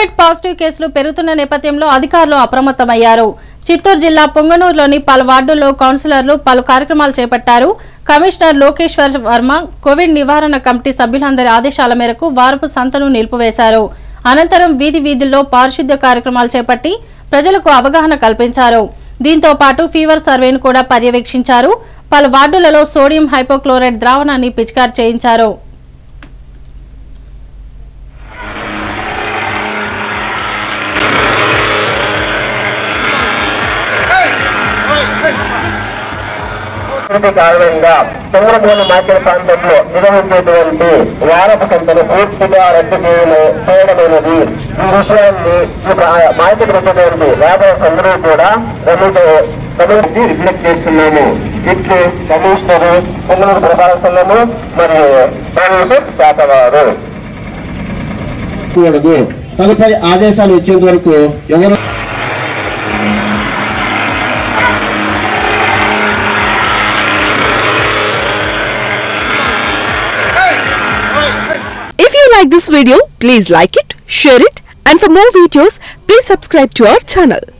Covid positive కేసులు పెరుగుతున్న నేపథ్యంలో అధికారులు అప్రమత్తమయ్యారు చిత్తూరు జిల్లా పొంగనూరులోని పలు వార్డుల్లో కౌన్సిలర్లు పలు కార్యక్రమాలు చేపట్టారు కమిషనర్ లోకేశ్వర్ వర్మ కోవిడ్ నివారణ కమిటీ సభ్యులందరి ఆదేశాల మేరకు వారపు సంతను నిలిపివేశారు అనంతరం వీధి వీధుల్లో పారిశుద్ధ్య కార్యక్రమాలు చేపట్టి ప్రజలకు అవగాహన కల్పించారు దీంతో పాటు ఫీవర్ సర్వేను కూడా పర్యవేక్షించారు పలు వార్డులలో సోడియం హైపోక్లోరైడ్ ద్రావణాన్ని పిచికారి చేయించారు ప్రకృతి కారణంగా చంద్రమూల మార్కెట్ ప్రాంతంలో నిర్వహించేటువంటి వారపు సంతను పూర్తిగా రద్దు చేయడం చేయడమైనది ఈ విషయాన్ని ఈ ప్రా- మార్కెట్ వచ్చేటువంటి వ్యాపారస్ అందరూ కూడా గమనించ- గమనించి రిఫ్లెక్ట్ చేస్తున్నాము ఇట్లు కమిషనర్ పొంగనూరు ప్రభావ సంఘము మరియు పోలీసు శాఖ వారు కూడదు తదుపరి ఆదేశాలు వచ్చేంత వరకు ఎవరు If you like this video, please like it, share it, and for more videos, please subscribe to our channel.